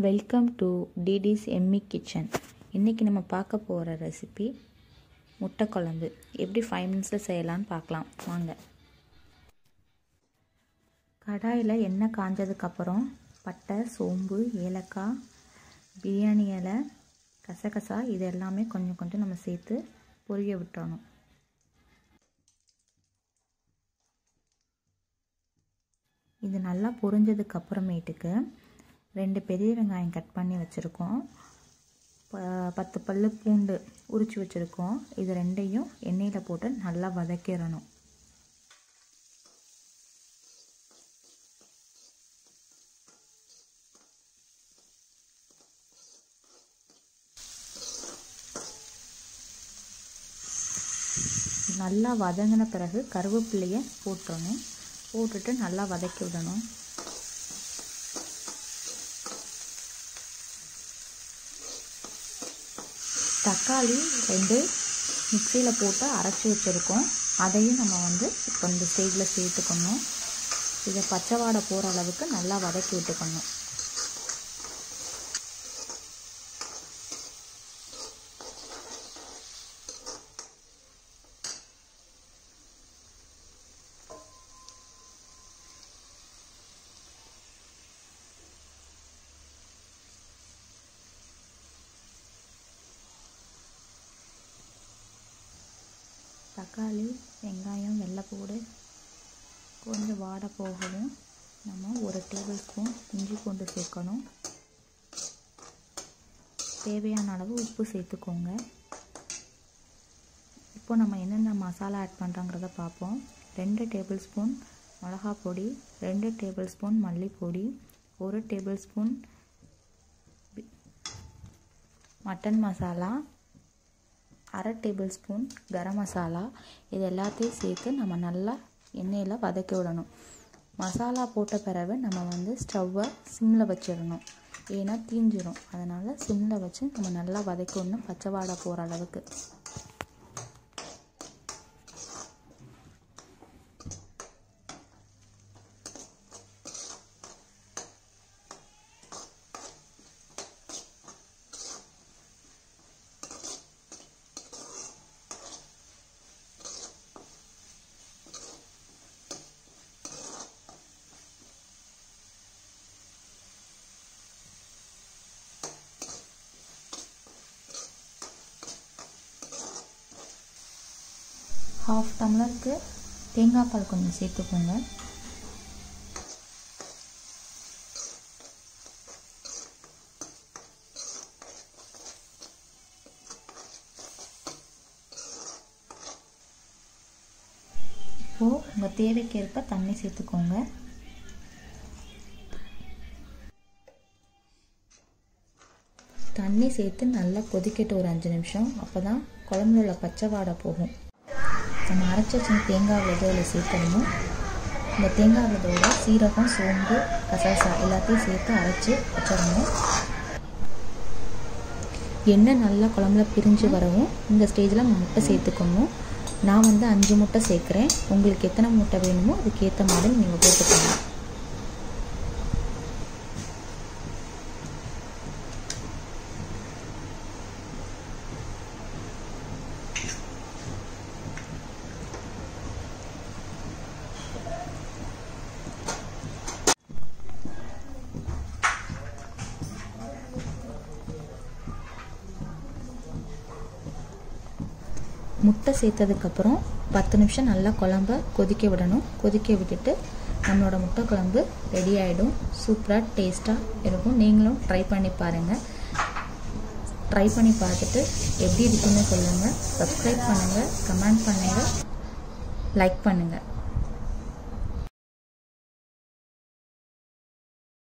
welcome to Didi's yummy kitchen இன்றைக்கி நம்ம பார்க்க போகிற ரெசிபி முட்டை குழம்பு எப்படி ஃபைவ் மினிட்ஸில் செய்யலான்னு பார்க்கலாம் வாங்க கடாயில் எண்ணெய் காஞ்சதுக்கப்புறம் பட்டை சோம்பு ஏலக்காய் பிரியாணி இலை கசகசா இது எல்லாமே கொஞ்சம் கொஞ்சம் நம்ம சேர்த்து பொரிய விட்டுறணும் இது நல்லா பொரிஞ்சதுக்கு அப்புறமேட்டுக்கு ரெண்டு பெரிய வெங்காயம் கட் பண்ணி வச்சுருக்கோம் பத்து பல் பூண்டு உரித்து வச்சுருக்கோம் இது ரெண்டையும் எண்ணெயில் போட்டு நல்லா வதக்கிடணும் நல்லா வதங்கின பிறகு கருவேப்பிலையை போட்டுறணும் போட்டுட்டு நல்லா வதக்கி விடணும் தக்காளி ரெண்டு மிக்சியில் போட்டு அரைச்சி வச்சுருக்கோம் அதையும் நம்ம வந்து இப்போ இந்த ஸ்டேஜில் சேர்த்துக்கணும் இதை பச்சை வாடை போகிற அளவுக்கு நல்லா வதக்கி விட்டுக்கணும் தக்காளி வெங்காயம் வெள்ளைப்பூடு கொஞ்சம் வாட போகவும் நம்ம ஒரு டேபிள் ஸ்பூன் இஞ்சி பூண்டு சேர்க்கணும் தேவையான அளவு உப்பு சேர்த்துக்கோங்க இப்போ நம்ம என்னென்ன மசாலா ஆட் பண்ணுறோங்கிறத பார்ப்போம் ரெண்டு டேபிள் ஸ்பூன் மிளகா பொடி ரெண்டு டேபிள் ஸ்பூன் மல்லிப்பொடி ஒரு டேபிள் ஸ்பூன் மட்டன் மசாலா அரை டேபிள் ஸ்பூன் கரம் மசாலா இது எல்லாத்தையும் சேர்த்து நம்ம நல்லா எண்ணெயில் வதக்கி விடணும் மசாலா போட்ட பிறகு நம்ம வந்து ஸ்டவ்வை சிம்மில் வச்சிடணும் ஏன்னா தீஞ்சிரும் அதனால் சிம்மில் வச்சு நம்ம நல்லா வதக்கி விடணும் பச்சை வாடை போகிற அளவுக்கு ஹாஃப் டம்ளருக்கு தேங்காய் பால் கொஞ்சம் சேர்த்துக்கோங்க இப்போது உங்கள் தேவைக்கேற்ப தண்ணி சேர்த்துக்கோங்க தண்ணி சேர்த்து நல்லா கொதிக்கட்டு ஒரு அஞ்சு நிமிஷம் அப்போ தான் குழம்புல உள்ள பச்சை வாடை போகும் நம்ம அரைச்சி வச்ச தேங்காய் விதையில் சேர்க்கணும் இந்த தேங்காய் விதையோட சீரகம் சோம்பு கசாசா எல்லாத்தையும் சேர்த்து அரைச்சி வச்சிடணும் எண்ணெய் நல்லா குழம்புல பிரிஞ்சு வரவும் இந்த ஸ்டேஜில் நம்ம முட்டை சேர்த்துக்கணும் நான் வந்து அஞ்சு முட்டை சேர்க்குறேன் உங்களுக்கு எத்தனை முட்டை வேணுமோ அதுக்கேற்ற மாதிரி நீங்கள் போட்டுக்கணும் முட்டை சேர்த்ததுக்கப்புறம் பத்து நிமிஷம் நல்லா குழம்ப கொதிக்க விடணும் கொதிக்க விட்டுட்டு நம்மளோட முட்டை குழம்பு ரெடி ஆகிடும் சூப்பராக டேஸ்ட்டாக இருக்கும் நீங்களும் ட்ரை பண்ணி பாருங்கள் ட்ரை பண்ணி பார்த்துட்டு எப்படி இருக்குன்னு சொல்லுங்கள் சப்ஸ்கிரைப் பண்ணுங்கள் கமெண்ட் பண்ணுங்கள் லைக் பண்ணுங்கள்